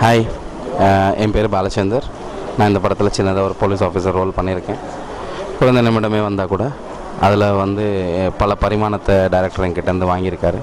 hi அஹ் என் பேர் பாலச்சந்தர் நான் இந்த படத்தில் சின்னதாக ஒரு போலீஸ் ஆஃபீஸர் ரோல் பண்ணியிருக்கேன் குழந்தை நிமிடமே வந்தால் கூட அதில் வந்து பல பரிமாணத்தை டைரக்டர் என்கிட்டேருந்து வாங்கியிருக்காரு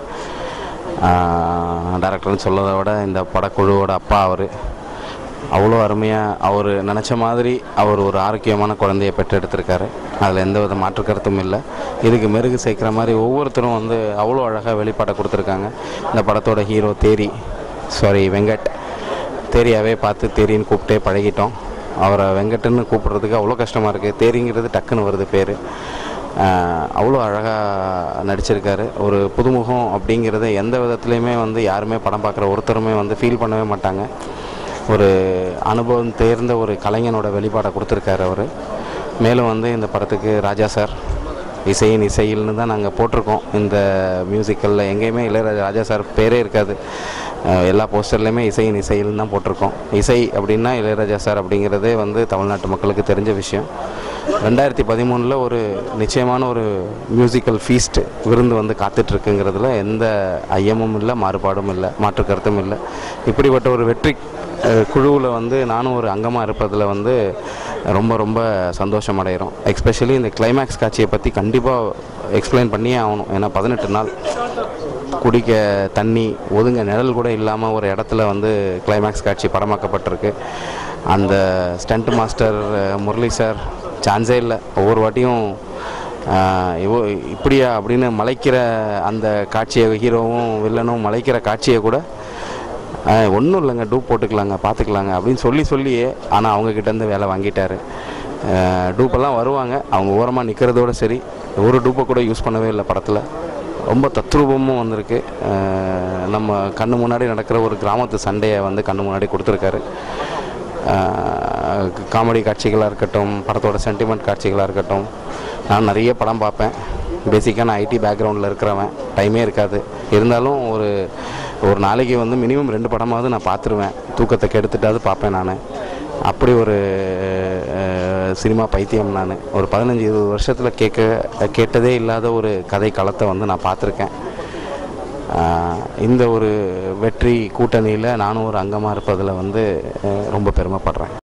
டைரக்டர்னு சொல்லதை விட இந்த படக்குழுவோட அப்பா அவர் அவ்வளோ அருமையாக அவர் நினச்ச மாதிரி அவர் ஒரு ஆரோக்கியமான குழந்தையை பெற்றெடுத்திருக்காரு அதில் எந்த வித மாற்று கருத்தும் இல்லை இதுக்கு மெருகு சேர்க்குற மாதிரி ஒவ்வொருத்தரும் வந்து அவ்வளோ அழகாக வெளிப்பாட்டை கொடுத்துருக்காங்க இந்த படத்தோட ஹீரோ தேரி சாரி வெங்கட் தேரியாவே பார்த்து தேரின்னு கூப்பிட்டே பழகிட்டோம் அவரை வெங்கட்டுன்னு கூப்பிடுறதுக்கு அவ்வளோ கஷ்டமாக இருக்குது தேரிங்கிறது டக்குன்னு வருது பேர் அவ்வளோ அழகாக நடிச்சிருக்காரு ஒரு புதுமுகம் அப்படிங்கிறத எந்த விதத்துலையுமே வந்து யாருமே படம் பார்க்குற ஒருத்தருமே வந்து ஃபீல் பண்ணவே மாட்டாங்க ஒரு அனுபவம் தேர்ந்த ஒரு கலைஞனோட வெளிப்பாடை கொடுத்துருக்காரு அவர் மேலும் வந்து இந்த படத்துக்கு ராஜா சார் இசையின் இசையில்னு தான் நாங்கள் போட்டிருக்கோம் இந்த மியூசிக்கலில் எங்கேயுமே இளையராஜா ராஜா சார் பேரே இருக்காது அஹ் எல்லா போஸ்டர்லேயுமே இசையின் இசையில்னு தான் போட்டிருக்கோம் இசை அப்படின்னா இளையராஜா சார் அப்படிங்கிறதே வந்து தமிழ்நாட்டு மக்களுக்கு தெரிஞ்ச விஷயம் ரெண்டாயிரத்தி பதிமூணில் ஒரு நிச்சயமான ஒரு மியூசிக்கல் ஃபீஸ்ட் விருந்து வந்து காத்துட்ருக்குங்கிறதுல எந்த ஐயமும் இல்லை மாறுபாடும் இல்லை மாற்று கருத்தும் இல்லை இப்படிப்பட்ட ஒரு வெற்றி குழுவில் வந்து நானும் ஒரு அங்கமாக இருப்பதில் வந்து ரொம்ப ரொம்ப சந்தோஷம் அடைகிறோம் எக்ஸ்பெஷலி இந்த கிளைமேக்ஸ் காட்சியை பற்றி கண்டிப்பாக எக்ஸ்பிளைன் பண்ணியே ஆகணும் ஏன்னா பதினெட்டு நாள் குடிக்க தண்ணி ஒதுங்க நிழல் கூட இல்லாமல் ஒரு இடத்துல வந்து கிளைமேக்ஸ் காட்சி படமாக்கப்பட்டிருக்கு அந்த stunt master ah, Murali sir சான்ஸே இல்லை ஒவ்வொரு வாட்டியும் ஆஹ், இவோ இப்படியா அப்படின்னு மலைக்கிற அந்த காட்சியை ஹீரோவும் வில்லனும் மலைக்கிற காட்சியை கூட ஒன்றும் இல்லைங்க டூப் போட்டுக்கலாங்க பார்த்துக்கலாங்க அப்படின்னு சொல்லி சொல்லியே ஆனால் அவங்கக்கிட்டேருந்து வேலை வாங்கிட்டாரு அஹ், டூப்பெல்லாம் வருவாங்க அவங்க ஓரமாக நிற்கிறதோட சரி ஒரு டூப்பை கூட யூஸ் பண்ணவே இல்லை படத்தில் ரொம்ப தத்ரூபமும் வந்திருக்கு அஹ், நம்ம கண்ணு முன்னாடி நடக்கிற ஒரு கிராமத்து சண்டையை வந்து கண்ணு முன்னாடி கொடுத்துருக்காரு காமெடி காட்சிகளாக இருக்கட்டும் படத்தோட சென்டிமெண்ட் காட்சிகளாக இருக்கட்டும் நான் நிறைய படம் பார்ப்பேன் பேசிக்காக நான் ஐடி பேக்ரவுண்டில் இருக்கிறவன் டைமே இருக்காது இருந்தாலும் ஒரு ஒரு நாளைக்கு வந்து மினிமம் ரெண்டு படமாவது நான் பார்த்துருவேன் தூக்கத்தை கெடுத்துட்டாவது பார்ப்பேன் நான் அப்படி ஒரு அஹ், சினிமா பைத்தியம் நான் ஒரு பதினஞ்சு இருபது வருஷத்தில் கேட்க கேட்டதே இல்லாத ஒரு கதை களத்தை வந்து நான் பார்த்துருக்கேன் ஆஹ் இந்த ஒரு வெற்றி கூட்டணியில் நானும் ஒரு அங்கமாக இருப்பதில் வந்து அஹ் ரொம்ப பெருமைப்படுறேன்